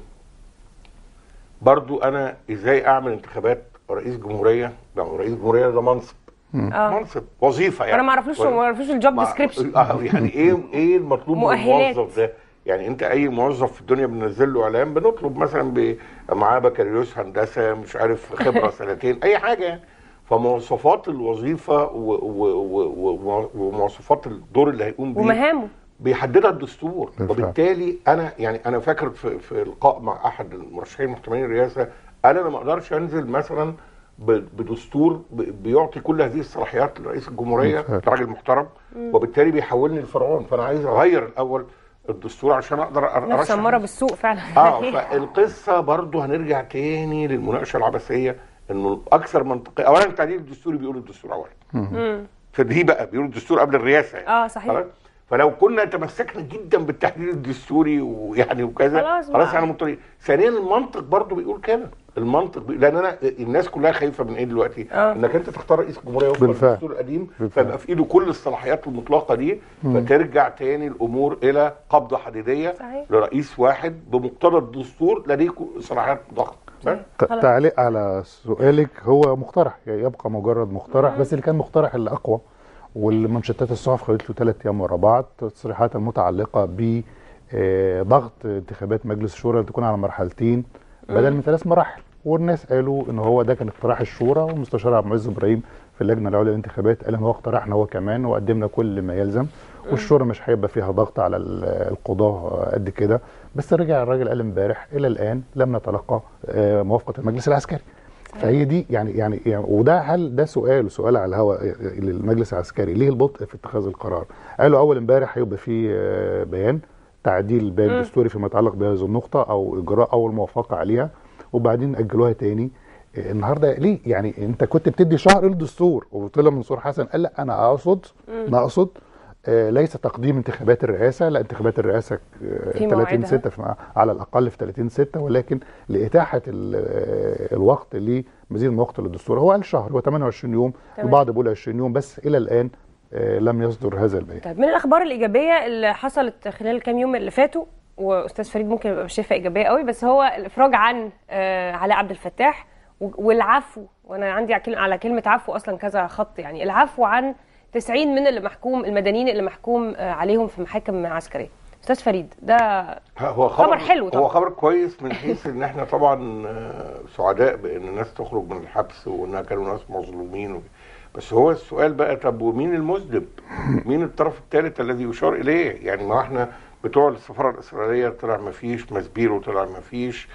برضو انا ازاي اعمل انتخابات رئيس جمهورية لا رئيس جمهورية ده منصب اه منصب وظيفة يعني انا ما اعرفوش ما اعرفوش الجوب ما- ديسكريبشن آه يعني ايه ايه المطلوب من مؤهلات. الموظف ده يعني انت اي موظف في الدنيا بننزل له اعلان بنطلب مثلا ب- معاه بكالوريوس هندسه مش عارف خبره سنتين اي حاجه يعني فمواصفات الوظيفه و- و- و- و- ومواصفات الدور اللي هيقوم بيه ومهامه بيحددها الدستور بالفعل. وبالتالي انا يعني انا فاكر في, في لقاء مع احد المرشحين المحتملين الرئاسه قال انا ما اقدرش انزل مثلا ب- بدستور ب- بيعطي كل هذه الصلاحيات لرئيس الجمهوريه بالفعل. ده راجل محترم وبالتالي بيحولني لفرعون فانا عايز اغير الاول الدستور عشان اقدر أر- نفس ارشح اماره بالسوق فعلا اه فالقصه برضو هنرجع تاني للمناقشه العبثيه انه الاكثر منطقيه اولا التعديل الدستوري بيقول الدستور اولا مم. فدي بقى بيقول الدستور قبل الرئاسه يعني. اه صحيح خلاص فلو كنا تمسكنا جدا بالتحديد الدستوري ويعني وكذا خلاص خلاص بقى. احنا مضطرين ثانيا المنطق برضو بيقول كده المنطق بي... لان انا الناس كلها خايفه من ايه دلوقتي آه. انك انت تختار رئيس جمهوريه وفق بالفعل. الدستور القديم بالفعل. فيبقى في ايده كل الصلاحيات المطلقه دي فترجع تاني الامور الى قبضه حديديه صحيح. لرئيس واحد بمقتضى الدستور لديه صلاحيات ضخمه بس ت- خلاص. تعليق على سؤالك هو مقترح يعني يبقى مجرد مقترح بس اللي كان مقترح اللي اقوى والمنشطات الصحف خدت له ثلاث ايام ورا بعض التصريحات المتعلقه ب آه، ضغط انتخابات مجلس الشورى اللي تكون على مرحلتين بدل من ثلاث مراحل والناس قالوا ان هو ده كان اقتراح الشورى والمستشار عبد المعز ابراهيم في اللجنه العليا للانتخابات قال ان هو اقترحنا هو كمان وقدمنا كل ما يلزم والشورى مش هيبقى فيها ضغط على ال- القضاه قد كده بس رجع الراجل قال امبارح الى الان لم نتلقى آه، موافقه المجلس العسكري فهي دي يعني يعني, يعني وده هل ده سؤال سؤال على الهواء للمجلس العسكري ليه البطء في اتخاذ القرار؟ قالوا اول امبارح هيبقى في آه، بيان تعديل البيان الدستوري فيما يتعلق بهذه النقطه او اجراء او الموافقه عليها وبعدين اجلوها تاني آه، النهارده ليه؟ يعني انت كنت بتدي شهر للدستور وطلع منصور حسن قال لا انا اقصد انا اقصد آه، ليس تقديم انتخابات الرئاسه لا انتخابات الرئاسه آه، في 30 موعدها. 6 في- على الاقل في 30 6 ولكن لاتاحه ال- آه، الوقت لمزيد من وقت للدستور هو قال شهر هو 28 يوم تمام. البعض بيقول 20 يوم بس الى الان آه، لم يصدر هذا البيان طيب من الاخبار الايجابيه اللي حصلت خلال الكام يوم اللي فاتوا واستاذ فريد ممكن يبقى مش شايفها ايجابيه قوي بس هو الافراج عن آه، علاء عبد الفتاح و- والعفو وانا عندي على كلمة- على كلمه عفو اصلا كذا خط يعني العفو عن 90 من اللي محكوم المدنيين اللي محكوم آه، عليهم في محاكم عسكريه استاذ فريد ده هو خبر حلو طبعا. هو خبر كويس من حيث ان احنا طبعا آه، سعداء بان الناس تخرج من الحبس وانها كانوا ناس مظلومين و... بس هو السؤال بقى طب ومين المذنب؟ مين الطرف الثالث الذي يشار اليه؟ يعني ما احنا بتوع السفاره الاسرائيليه طلع ما فيش مسبيرو طلع ما فيش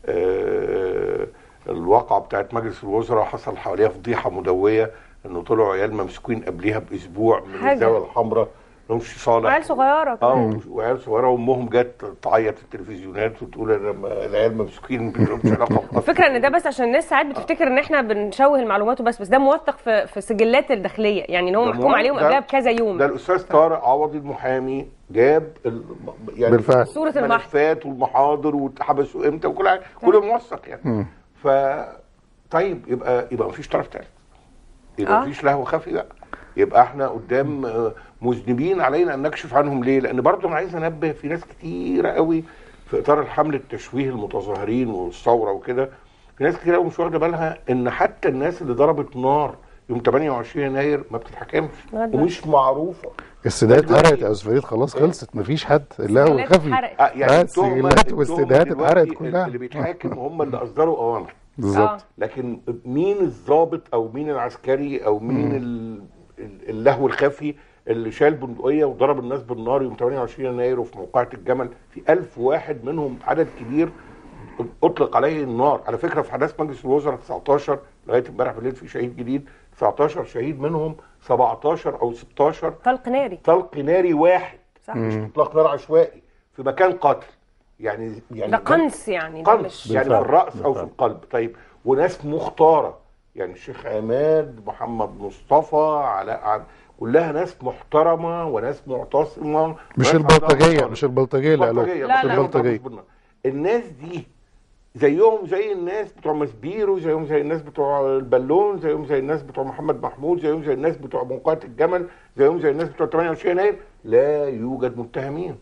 آه الواقعه بتاعت مجلس الوزراء حصل حواليها فضيحه مدويه انه طلعوا عيال ممسوكين قبليها باسبوع من حاجة. الزاويه الحمراء لهمش صالح عيال صغيره اه كمان. وعيال صغيره وامهم جت تعيط في التلفزيونات وتقول انا ما- العيال ممسوكين ما لهمش علاقه الفكره ان ده بس عشان الناس ساعات بتفتكر ان احنا بنشوه المعلومات وبس بس ده موثق في في سجلات الداخليه يعني ان هو ده محكوم مو- عليهم ده- قبلها بكذا يوم ده الاستاذ طارق عوضي المحامي جاب ال... يعني بالفعل. صورة المحضر. الملفات والمحاضر واتحبسوا امتى وكل حاجه كله موثق يعني ف طيب يبقى يبقى مفيش طرف ثالث يبقى آه. مفيش لهو خفي بقى يبقى احنا قدام آه، مذنبين علينا ان نكشف عنهم ليه؟ لان برضه انا عايز انبه في ناس كتيره قوي في اطار الحمله التشويه المتظاهرين والثوره وكده في ناس كتير قوي مش واخده بالها ان حتى الناس اللي ضربت نار يوم 28 يناير ما بتتحكمش لغاية دلوقتي. ومش معروفه السيدات دلوقتي- اتحرقت يا استاذ فريد خلاص خلصت مفيش حد لا هو السجلات خفي اتحرقت. آه يعني آه، التهمة- السجلات التهمة والاستدعاءات دلوقتي اتحرقت كلها اللي بيتحاكم هم اللي اصدروا اوامر بالظبط لكن مين الضابط او مين العسكري او مين ال- ال- اللهو الخفي اللي شال بندقيه وضرب الناس بالنار يوم 28 يناير وفي موقعة الجمل في ألف واحد منهم عدد كبير اطلق عليه النار على فكره في حدث مجلس الوزراء 19 لغايه امبارح بالليل في شهيد جديد 19 شهيد منهم 17 او 16 طلق ناري طلق ناري واحد صح مش اطلاق نار عشوائي في مكان قتل يعني يعني ده قنص يعني ده قنص مش يعني في بالفعل. الراس او في بالفعل. القلب طيب وناس مختاره يعني الشيخ عماد محمد مصطفى علاء عبد كلها ناس محترمه وناس معتصمه مش وناس عندها البلطجيه مصالح. مش البلطجيه اللي قالوها البلطجيه لا، مش لا. البلطجيه بالنار. الناس دي زيهم زي الناس بتوع مسبيرو زيهم زي الناس بتوع البالون زيهم زي الناس بتوع محمد محمود زيهم زي الناس بتوع موقعة الجمل زيهم زي الناس بتوع 28 يناير لا يوجد متهمين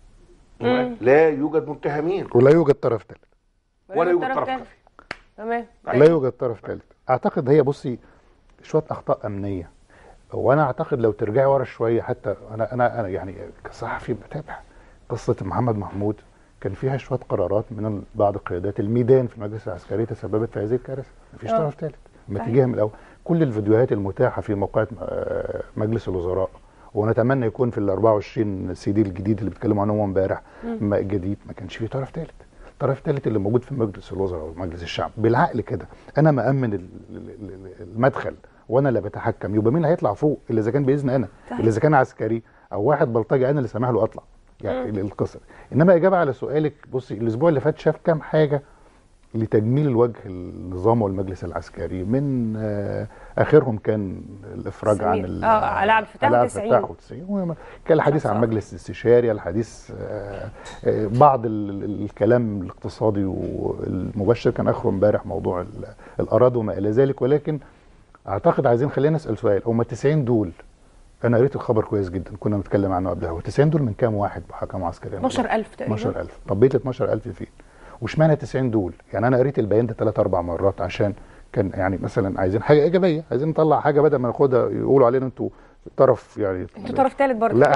لا يوجد متهمين ولا يوجد طرف ثالث ولا يوجد طرف طرف تالت. خفي تمام لا يوجد طرف ثالث اعتقد هي بصي شويه اخطاء امنيه وانا اعتقد لو ترجعي ورا شويه حتى انا انا انا يعني كصحفي بتابع قصه محمد محمود كان فيها شويه قرارات من بعض قيادات الميدان في المجلس العسكري تسببت في هذه الكارثه مفيش آه. طرف ثالث لما صحيح. تيجيها من الاول كل الفيديوهات المتاحه في موقع آه، مجلس الوزراء ونتمنى يكون في ال 24 سي دي الجديد اللي بيتكلموا عنه امبارح ما الجديد ما كانش فيه طرف ثالث الطرف الثالث اللي موجود في مجلس الوزراء ومجلس الشعب بالعقل كده انا مامن ال- ال- ال- المدخل وانا اللي بتحكم يبقى مين اللي هيطلع فوق اللي اذا كان باذن انا صحيح. اللي اذا كان عسكري او واحد بلطجي انا اللي سامح له اطلع يعني القصه انما اجابه على سؤالك بصي الاسبوع اللي فات شاف كام حاجه لتجميل الوجه النظام والمجلس العسكري من آه اخرهم كان الافراج عن سمير. ال- آه، علاء عبد الفتاح علاء عبد و90. الفتاح و90 كان الحديث عن صح. مجلس الاستشاري الحديث آه، آه، بعض ال- ال- الكلام الاقتصادي والمبشر كان اخره امبارح موضوع ال- الاراضي وما الى ذلك ولكن اعتقد عايزين خلينا نسال سؤال هم 90 دول انا قريت الخبر كويس جدا كنا بنتكلم عنه قبلها هو 90 دول من كام واحد محاكمه عسكريه 12000 تقريبا 12000 طب بقيه ال 12000 فين؟ واشمعنى 90 دول؟ يعني انا قريت البيان ده ثلاث اربع مرات عشان كان يعني مثلا عايزين حاجه ايجابيه عايزين نطلع حاجه بدل ما ناخدها يقولوا علينا انتوا طرف يعني انتوا طرف ثالث برضه لا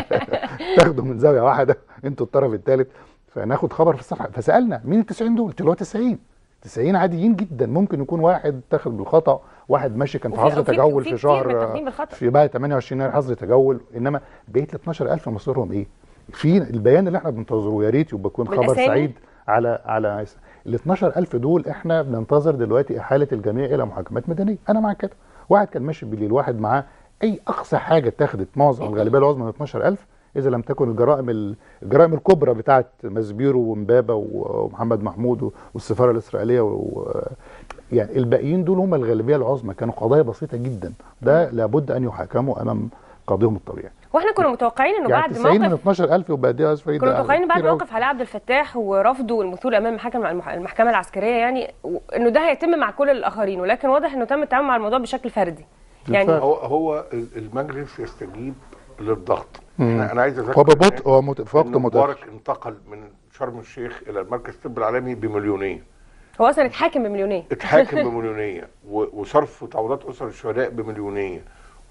تاخدوا من زاويه واحده انتوا الطرف الثالث فناخد خبر في الصفحه فسالنا مين ال 90 دول؟ قلت له هو 90 90 عاديين جدا ممكن يكون واحد تاخد بالخطا واحد ماشي كان في وفي- حظر وفي- تجول وفي في كتير شهر متاخدين بالخطأ. في بعد 28 يناير حظر تجول انما بقيه ال 12000 مصيرهم ايه؟ في البيان اللي احنا بننتظره يا ريت يبقى يكون خبر بالأسامي؟ سعيد على على ال 12000 دول احنا بننتظر دلوقتي احاله الجميع الى محاكمات مدنيه انا مع كده واحد كان ماشي بالليل واحد معاه اي اقصى حاجه اتخذت معظم الغالبيه العظمى من 12000 اذا لم تكن الجرائم ال- الجرائم الكبرى بتاعت مسبيرو ومبابا ومحمد محمود والسفاره الاسرائيليه و يعني الباقيين دول هم الغالبيه العظمى كانوا قضايا بسيطه جدا ده لابد ان يحاكموا امام قاضيهم الطبيعي واحنا كنا متوقعين انه يعني بعد 90 من موقف 12000 يبقى دي اسفل كنا متوقعين بعد موقف علاء عبد الفتاح ورفضه المثول امام محاكم المح- المحكمه العسكريه يعني و- انه ده هيتم مع كل الاخرين ولكن واضح انه تم التعامل مع الموضوع بشكل فردي يعني بالفعل. هو هو المجلس يستجيب للضغط انا أنا عايز اذكر هو ببطء الناس هو مت- في وقت إن متاخر مبارك انتقل من شرم الشيخ الى المركز الطبي العالمي بمليونيه هو اصلا اتحاكم بمليونيه اتحاكم بمليونيه و- وصرف تعويضات اسر الشهداء بمليونيه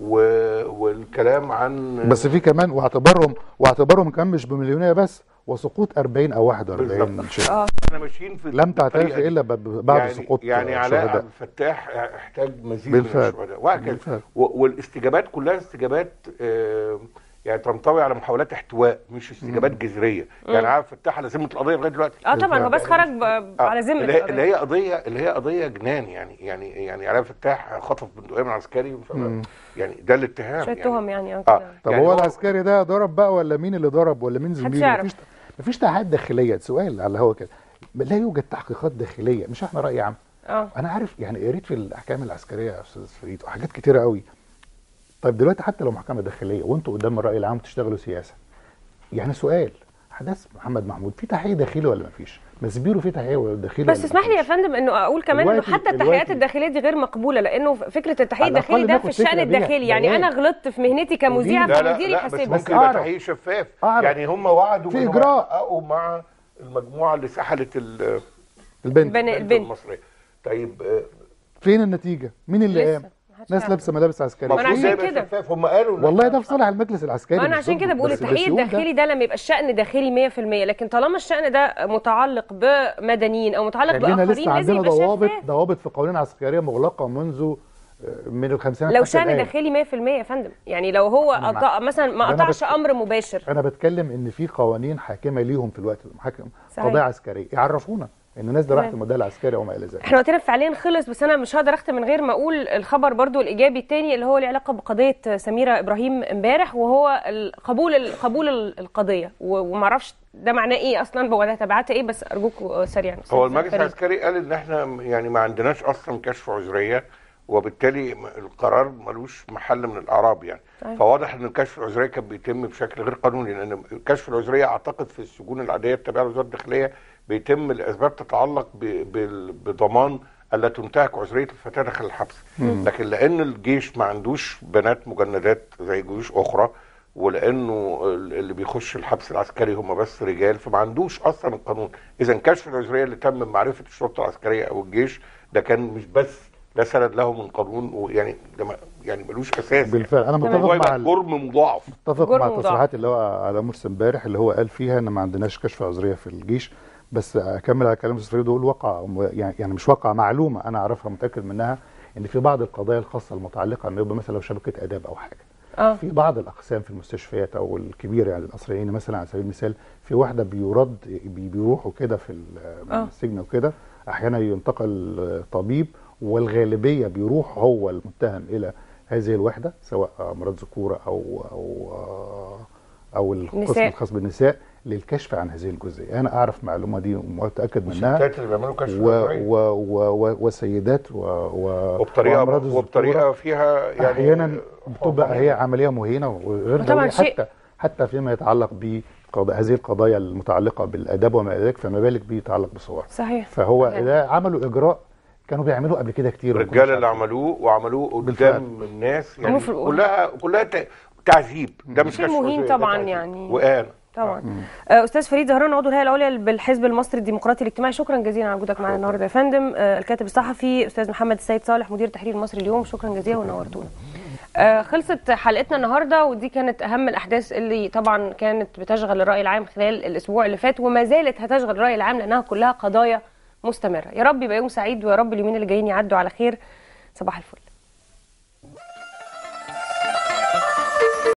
و- والكلام عن بس في كمان واعتبارهم واعتبارهم كمان مش بمليونيه بس وسقوط 40 او 41 بالظبط. شيء اه احنا ماشيين في لم تعترف الطريقة دي. الا ب- ب- بعد يعني سقوط يعني علاء عبد شهداء الفتاح احتاج مزيد بالفعل. من الشهداء وهكذا بالفعل. و- والاستجابات كلها استجابات آه، يعني تنطوي على محاولات احتواء مش استجابات جذريه يعني عبد الفتاح على ذمه القضيه لغايه دلوقتي اه طبعا هو بس خرج ب- آه، على ذمه اللي هي, القضية. اللي هي قضيه اللي هي قضيه جنان يعني يعني يعني علاء فتاح خطف بندقيه من عسكري ف- يعني ده الاتهام شويه يعني تهم يعني اه اه كده طب يعني هو العسكري ده ضرب بقى ولا مين اللي ضرب ولا مين زميله يعرف. مفيش مفيش تحقيقات داخليه سؤال على هو كده لا يوجد تحقيقات داخليه مش احنا راي عام اه انا عارف يعني قريت في الاحكام العسكريه يا استاذ فريد وحاجات كتيره قوي طيب دلوقتي حتى لو محكمه داخليه وانتوا قدام الراي العام تشتغلوا سياسه يعني سؤال حدث محمد محمود في تحقيق داخلي ولا مفيش مسبيرو في تحقيق داخلي بس ولا اسمح لي يا مفيش؟ فندم انه اقول كمان انه دلوقتي- حتى التحقيقات دلوقتي- الداخليه دي غير مقبوله لانه فكره التحقيق على الأقل الداخلي ده ناخد في الشان فكرة بيها. الداخلي يعني بيان. انا غلطت في مهنتي كمذيع ودي- لا لا فمديري لا بس يحاسبني ممكن يبقى أعرف. تحقيق شفاف أعرف. يعني هم وعدوا في بإنهم إجراء. يحققوا مع المجموعه اللي سحلت ال- البنت البنت. البنت المصريه طيب آه، فين النتيجه مين اللي لسه قام محدش ناس يعرف. لابسه ملابس عسكريه ما أنا المفروض عشان ده يبقى كده. شفاف. هم قالوا إن والله إحنا- ده في صالح المجلس العسكري ما انا مش عشان ضده. كده بقول بس- التحقيق بس يقول ده. الداخلي ده لما يبقى الشأن داخلي 100% لكن طالما الشأن ده متعلق بمدنيين او متعلق خلينا باخرين لسه لازم عندنا يبقى ضوابط شفاف ضوابط في قوانين عسكريه مغلقه منذ آه، من الخمسينات لو حتى شأن الآن. داخلي 100% يا فندم يعني لو هو أنا قطع مثلا ما أنا قطعش بت- امر مباشر انا بتكلم ان في قوانين حاكمه ليهم في الوقت ده محاكم صحيح. قضايا عسكريه يعرفونا ان الناس دي راحت تمام. المدى العسكري وما الى ذلك احنا وقتنا فعليا خلص بس انا مش هقدر اختم من غير ما اقول الخبر برضو الايجابي التاني اللي هو له علاقه بقضيه سميره ابراهيم امبارح وهو ال- قبول ال- قبول ال- القضيه و- ومعرفش ده معناه ايه اصلا ولا تبعاتها ايه بس ارجوكم سريعا هو أستاذ المجلس فريد. العسكري قال ان احنا يعني ما عندناش اصلا كشف عذريه وبالتالي م- القرار ملوش محل من الاعراب يعني صحيح. فواضح ان الكشف العذريه كان بيتم بشكل غير قانوني لان الكشف العذريه اعتقد في السجون العاديه التابعه لوزاره الداخليه بيتم لاسباب تتعلق ب- بال- بضمان الا تنتهك عذريه الفتاه داخل الحبس لكن لان الجيش ما عندوش بنات مجندات زي جيوش اخرى ولانه ال- اللي بيخش الحبس العسكري هم بس رجال فما عندوش اصلا القانون اذا كشف العذريه اللي تم بمعرفه الشرطه العسكريه او الجيش ده كان مش بس لا سند له من قانون ويعني ده ما- يعني ملوش اساس بالفعل انا تمام. هو متفق مع يبقى ال- جرم مضاعف متفق جرم مع مضاعف. التصريحات اللي هو على مرسي امبارح اللي هو قال فيها ان ما عندناش كشف عذريه في الجيش بس اكمل على كلام استاذ فريد ويقول واقع يعني يعني مش واقع معلومه انا اعرفها متاكد منها ان في بعض القضايا الخاصه المتعلقه انه يبقى مثلا لو شبكه اداب او حاجه اه في بعض الاقسام في المستشفيات او الكبيره يعني القصريين مثلا على سبيل المثال في واحده بيرد بي- بيروحوا كده في ال- من آه. السجن وكده احيانا ينتقل طبيب والغالبيه بيروح هو المتهم الى هذه الوحده سواء امراض ذكوره او او او القسم نساء. الخاص بالنساء للكشف عن هذه الجزئيه انا اعرف معلومه دي ومتاكد منها الستات اللي بيعملوا كشف و عذرية. و و و وسيدات و و وبطريقه وأمراض الذكورة. وبطريقه فيها يعني احيانا بتبقى هي عمليه مهينه وغير وطبعاً دولية شيء- حتى حتى فيما يتعلق بقضايا هذه القضايا المتعلقه بالاداب وما الى ذلك فما بالك بيتعلق بصور صحيح فهو صحيح. ده عملوا اجراء كانوا بيعملوه قبل كده كتير وما الرجاله كناش اللي عارفين. عملوه وعملوه بالفعل. قدام الناس يعني المفروض- كلها كلها ت- تعذيب ده مش شيء كشف مهين عذرية، ده طبعاً تعذيب. يعني. وآن طبعا آه، استاذ فريد زهران عضو الهيئه العليا بالحزب المصري الديمقراطي الاجتماعي شكرا جزيلا على وجودك معنا النهارده يا فندم آه، الكاتب الصحفي استاذ محمد السيد صالح مدير تحرير المصري اليوم شكرا جزيلا ونورتونا آه، خلصت حلقتنا النهارده ودي كانت اهم الاحداث اللي طبعا كانت بتشغل الراي العام خلال الاسبوع اللي فات وما زالت هتشغل الراي العام لانها كلها قضايا مستمره يا رب يبقى يوم سعيد ويا رب اليومين اللي جايين يعدوا على خير صباح الفل